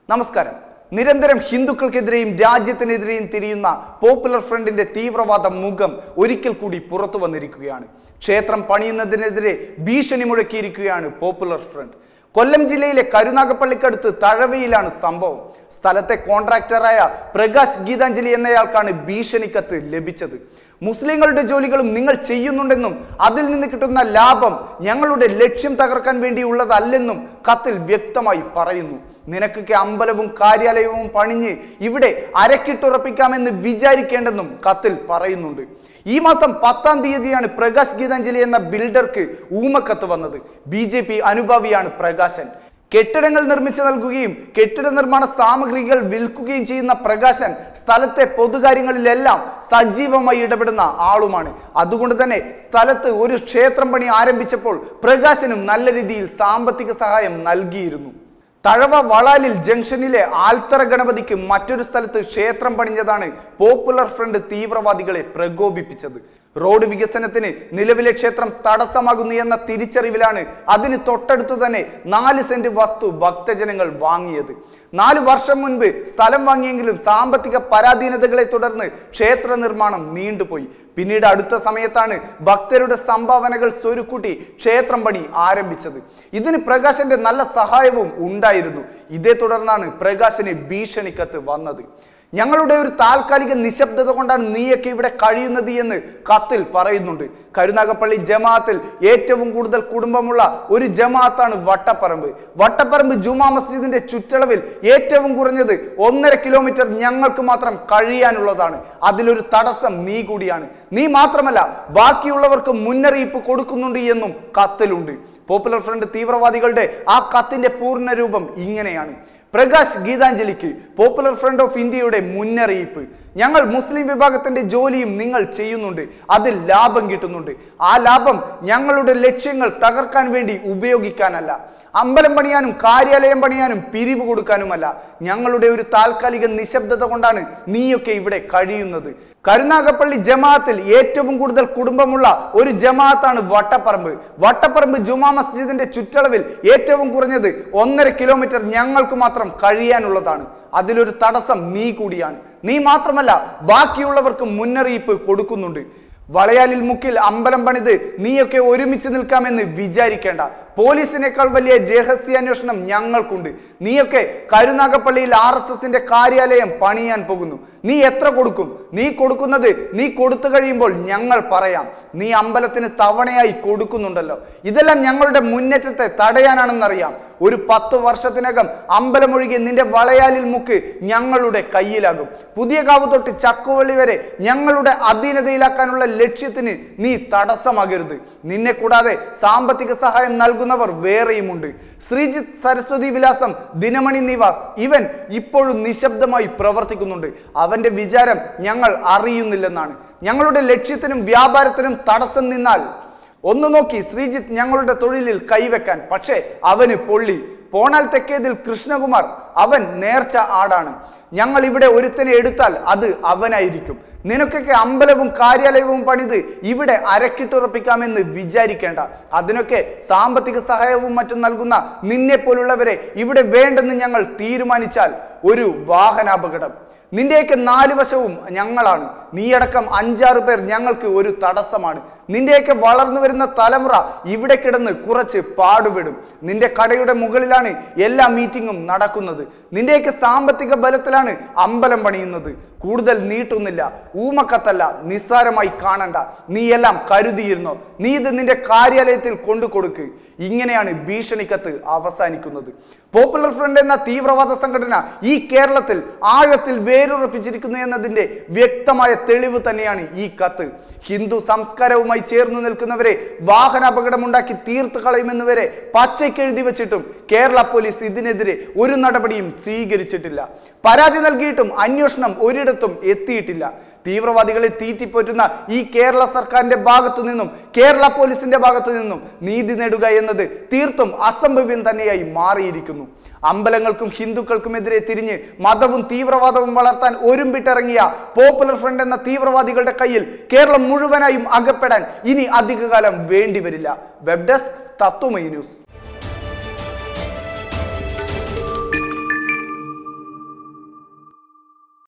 നമസ്കാരം നിരന്തരം ഹിന്ദുക്കൾക്കെതിരെയും രാജ്യത്തിനെതിരെയും തിരിയുന്ന പോപ്പുലർ ഫ്രണ്ടിന്റെ തീവ്രവാദ മുഖം ഒരിക്കൽ കൂടി പുറത്തു വന്നിരിക്കുകയാണ് ക്ഷേത്രം പണിയുന്നതിനെതിരെ ഭീഷണി മുഴക്കിയിരിക്കുകയാണ് പോപ്പുലർ ഫ്രണ്ട് കൊല്ലം ജില്ലയിലെ കരുനാഗപ്പള്ളിക്കടുത്ത് തഴവയിലാണ് സംഭവം സ്ഥലത്തെ കോൺട്രാക്ടറായ പ്രകാശ് ഗീതാഞ്ജലി എന്നയാൾക്കാണ് ഭീഷണി കത്ത് ലഭിച്ചത് മുസ്ലിങ്ങളുടെ ജോലികളും നിങ്ങൾ ചെയ്യുന്നുണ്ടെന്നും അതിൽ നിന്ന് കിട്ടുന്ന ലാഭം ഞങ്ങളുടെ ലക്ഷ്യം തകർക്കാൻ വേണ്ടിയുള്ളതല്ലെന്നും കത്തിൽ വ്യക്തമായി പറയുന്നു നിനക്കൊക്കെ അമ്പലവും കാര്യാലയവും പണിഞ്ഞ് ഇവിടെ അരക്കിട്ടുറപ്പിക്കാമെന്ന് വിചാരിക്കേണ്ടെന്നും കത്തിൽ പറയുന്നുണ്ട് ഈ മാസം പത്താം തീയതിയാണ് പ്രകാശ് ഗീതാഞ്ജലി എന്ന ബിൽഡർക്ക് ഊമക്കത്ത് വന്നത് ബി ജെ പി അനുഭാവിയാണ് പ്രകാശൻ കെട്ടിടങ്ങൾ നിർമ്മിച്ചു നൽകുകയും കെട്ടിട നിർമ്മാണ സാമഗ്രികൾ വിൽക്കുകയും ചെയ്യുന്ന പ്രകാശൻ സ്ഥലത്തെ പൊതുകാര്യങ്ങളിലെല്ലാം സജീവമായി ഇടപെടുന്ന ആളുമാണ് അതുകൊണ്ട് തന്നെ സ്ഥലത്ത് ഒരു ക്ഷേത്രം പണി ആരംഭിച്ചപ്പോൾ പ്രകാശനും നല്ല രീതിയിൽ സാമ്പത്തിക സഹായം നൽകിയിരുന്നു തഴവ വളാലിൽ ജംഗ്ഷനിലെ ആൽത്തറ ഗണപതിക്ക് മറ്റൊരു സ്ഥലത്ത് ക്ഷേത്രം പണിഞ്ഞതാണ് പോപ്പുലർ ഫ്രണ്ട് തീവ്രവാദികളെ പ്രകോപിപ്പിച്ചത് റോഡ് വികസനത്തിന് നിലവിലെ ക്ഷേത്രം തടസ്സമാകുന്നു എന്ന തിരിച്ചറിവിലാണ് അതിന് തൊട്ടടുത്തു തന്നെ നാല് സെന്റ് വസ്തു ഭക്തജനങ്ങൾ വാങ്ങിയത് നാല് വർഷം മുൻപ് സ്ഥലം വാങ്ങിയെങ്കിലും സാമ്പത്തിക പരാധീനതകളെ തുടർന്ന് ക്ഷേത്ര നിർമ്മാണം നീണ്ടുപോയി പിന്നീട് അടുത്ത സമയത്താണ് ഭക്തരുടെ സംഭാവനകൾ സ്വരുക്കൂട്ടി ക്ഷേത്രം പണി ആരംഭിച്ചത് ഇതിന് പ്രകാശന്റെ നല്ല സഹായവും ഉണ്ടായിരുന്നു ഇതേ തുടർന്നാണ് പ്രകാശന് ഭീഷണിക്കത്ത് വന്നത് ഞങ്ങളുടെ ഒരു താൽക്കാലിക നിശബ്ദത കൊണ്ടാണ് നീയൊക്കെ ഇവിടെ കഴിയുന്നത് എന്ന് കത്തിൽ പറയുന്നുണ്ട് കരുനാഗപ്പള്ളി ജമാഅത്തിൽ ഏറ്റവും കൂടുതൽ കുടുംബമുള്ള ഒരു ജമാഅത്താണ് വട്ടപ്പറമ്പ് വട്ടപ്പറമ്പ് ജുമാ മസ്ജിദിന്റെ ചുറ്റളവിൽ ഏറ്റവും കുറഞ്ഞത് ഒന്നര കിലോമീറ്റർ ഞങ്ങൾക്ക് മാത്രം കഴിയാനുള്ളതാണ് അതിലൊരു തടസ്സം നീ കൂടിയാണ് നീ മാത്രമല്ല ബാക്കിയുള്ളവർക്ക് മുന്നറിയിപ്പ് കൊടുക്കുന്നുണ്ട് എന്നും കത്തിലുണ്ട് പോപ്പുലർ ഫ്രണ്ട് തീവ്രവാദികളുടെ ആ കത്തിന്റെ പൂർണ്ണ രൂപം ഇങ്ങനെയാണ് പ്രകാശ് ഗീതാഞ്ജലിക്ക് പോപ്പുലർ ഫ്രണ്ട് ഓഫ് ഇന്ത്യയുടെ മുന്നറിയിപ്പ് ഞങ്ങൾ മുസ്ലിം വിഭാഗത്തിന്റെ ജോലിയും നിങ്ങൾ ചെയ്യുന്നുണ്ട് അതിൽ ലാഭം കിട്ടുന്നുണ്ട് ആ ലാഭം ഞങ്ങളുടെ ലക്ഷ്യങ്ങൾ തകർക്കാൻ വേണ്ടി ഉപയോഗിക്കാനല്ല അമ്പലം പണിയാനും കാര്യാലയം പണിയാനും പിരിവ് കൊടുക്കാനുമല്ല ഞങ്ങളുടെ ഒരു താൽക്കാലിക നിശബ്ദത കൊണ്ടാണ് നീയൊക്കെ ഇവിടെ കഴിയുന്നത് കരുനാഗപ്പള്ളി ജമാഅത്തിൽ ഏറ്റവും കൂടുതൽ കുടുംബമുള്ള ഒരു ജമാഅത്താണ് വട്ടപ്പറമ്പ് വട്ടപ്പറമ്പ് ജുമാ മസ്ജിദിന്റെ ചുറ്റളവിൽ ഏറ്റവും കുറഞ്ഞത് ഒന്നര കിലോമീറ്റർ ഞങ്ങൾക്ക് മാത്രം കഴിയാനുള്ളതാണ് അതിലൊരു തടസ്സം നീ കൂടിയാണ് നീ മാത്രമല്ല ബാക്കിയുള്ളവർക്ക് മുന്നറിയിപ്പ് കൊടുക്കുന്നുണ്ട് വളയാലിൽ മുക്കിൽ അമ്പലം പണിത് നീയൊക്കെ ഒരുമിച്ച് നിൽക്കാമെന്ന് വിചാരിക്കേണ്ട പോലീസിനേക്കാൾ വലിയ രഹസ്യാന്വേഷണം ഞങ്ങൾക്കുണ്ട് നീയൊക്കെ കരുനാഗപ്പള്ളിയിൽ ആർ എസ് എസിന്റെ കാര്യാലയം പണിയാൻ പോകുന്നു നീ എത്ര കൊടുക്കും നീ കൊടുക്കുന്നത് നീ കൊടുത്തു കഴിയുമ്പോൾ ഞങ്ങൾ പറയാം നീ അമ്പലത്തിന് തവണയായി കൊടുക്കുന്നുണ്ടല്ലോ ഇതെല്ലാം ഞങ്ങളുടെ മുന്നേറ്റത്തെ തടയാനാണെന്നറിയാം ഒരു പത്ത് വർഷത്തിനകം അമ്പലമൊഴികെ നിന്റെ വളയാലിൽ മുക്ക് ഞങ്ങളുടെ കയ്യിലാകും പുതിയ കാവ് തൊട്ട് ചക്കുവള്ളി വരെ ഞങ്ങളുടെ അധീനതയിലാക്കാനുള്ള ലക്ഷ്യത്തിന് നീ തടസ്സമാകരുത് നിന്നെ കൂടാതെ സാമ്പത്തിക സഹായം നൽകുന്നവർ വേറെയുമുണ്ട് ശ്രീജിത്ത് സരസ്വതി വിലാസം ദിനമണി നിവാസ് ഇവൻ ഇപ്പോഴും നിശബ്ദമായി പ്രവർത്തിക്കുന്നുണ്ട് അവന്റെ വിചാരം ഞങ്ങൾ അറിയുന്നില്ലെന്നാണ് ഞങ്ങളുടെ ലക്ഷ്യത്തിനും വ്യാപാരത്തിനും തടസ്സം നിന്നാൽ ഒന്ന് നോക്കി ശ്രീജിത്ത് ഞങ്ങളുടെ തൊഴിലിൽ കൈവെക്കാൻ പക്ഷേ അവന് പൊള്ളി പോണാൽ തെക്കേതിൽ കൃഷ്ണകുമാർ അവൻ നേർച്ച ആടാണ് ഞങ്ങൾ ഇവിടെ ഒരുത്തനെ എടുത്താൽ അത് അവനായിരിക്കും നിനക്കൊക്കെ അമ്പലവും കാര്യാലയവും പണിത് ഇവിടെ അരക്കിട്ടുറപ്പിക്കാമെന്ന് വിചാരിക്കേണ്ട അതിനൊക്കെ സാമ്പത്തിക സഹായവും മറ്റും നൽകുന്ന നിന്നെ പോലുള്ളവരെ ഇവിടെ വേണ്ടെന്ന് ഞങ്ങൾ തീരുമാനിച്ചാൽ ഒരു വാഹനാപകടം നിന്റെയൊക്കെ നാല് വശവും ഞങ്ങളാണ് നീയടക്കം അഞ്ചാറ് പേർ ഞങ്ങൾക്ക് ഒരു തടസ്സമാണ് നിന്റെയൊക്കെ വളർന്നു വരുന്ന തലമുറ ഇവിടെ കിടന്ന് കുറച്ച് പാടുപെടും നിന്റെ കടയുടെ മുകളിലാണ് എല്ലാ മീറ്റിങ്ങും നടക്കുന്നത് നിന്റെയൊക്കെ സാമ്പത്തിക ബലത്തിലാണ് അമ്പലം പണിയുന്നത് കൂടുതൽ നീട്ടുന്നില്ല ഊമക്കത്തല്ല നിസ്സാരമായി കാണണ്ട നീ എല്ലാം കരുതിയിരുന്നോ നീ ഇത് നിന്റെ കാര്യാലയത്തിൽ കൊണ്ടു കൊടുക്ക് ഇങ്ങനെയാണ് ഭീഷണിക്കത്ത് അവസാനിക്കുന്നത് പോപ്പുലർ ഫ്രണ്ട് എന്ന തീവ്രവാദ സംഘടന ഈ കേരളത്തിൽ ആഴത്തിൽ വേരുറപ്പിച്ചിരിക്കുന്നു എന്നതിന്റെ വ്യക്തമായ തെളിവ് തന്നെയാണ് ഈ കത്ത് ഹിന്ദു സംസ്കാരവുമായി ചേർന്ന് നിൽക്കുന്നവരെ വാഹനാപകടമുണ്ടാക്കി തീർത്തു കളയുമെന്ന് വരെ പച്ചയ്ക്കെഴുതി വെച്ചിട്ടും കേരള പോലീസ് ഇതിനെതിരെ ഒരു നടപടിയും സ്വീകരിച്ചിട്ടില്ല പരാതി നൽകിയിട്ടും അന്വേഷണം ഒരിടത്തും എത്തിയിട്ടില്ല തീവ്രവാദികളെ തീറ്റിപ്പോറ്റുന്ന ഈ കേരള സർക്കാരിന്റെ ഭാഗത്തു നിന്നും കേരള പോലീസിന്റെ ഭാഗത്തു നിന്നും നീതി നേടുക എന്നത് തീർത്തും അസംഭവ്യം തന്നെയായി മാറിയിരിക്കുന്നു അമ്പലങ്ങൾക്കും ഹിന്ദുക്കൾക്കുമെതിരെ തിരിഞ്ഞ് മതവും തീവ്രവാദവും വളർത്താൻ ഒരുമ്പിട്ടിറങ്ങിയ പോപ്പുലർ ഫ്രണ്ട് എന്ന തീവ്രവാദികളുടെ കയ്യിൽ കേരളം മുഴുവനായും അകപ്പെടാൻ ഇനി അധികകാലം വേണ്ടിവരില്ല വെബ് ഡെസ്ക് തത്വമൈ ന്യൂസ്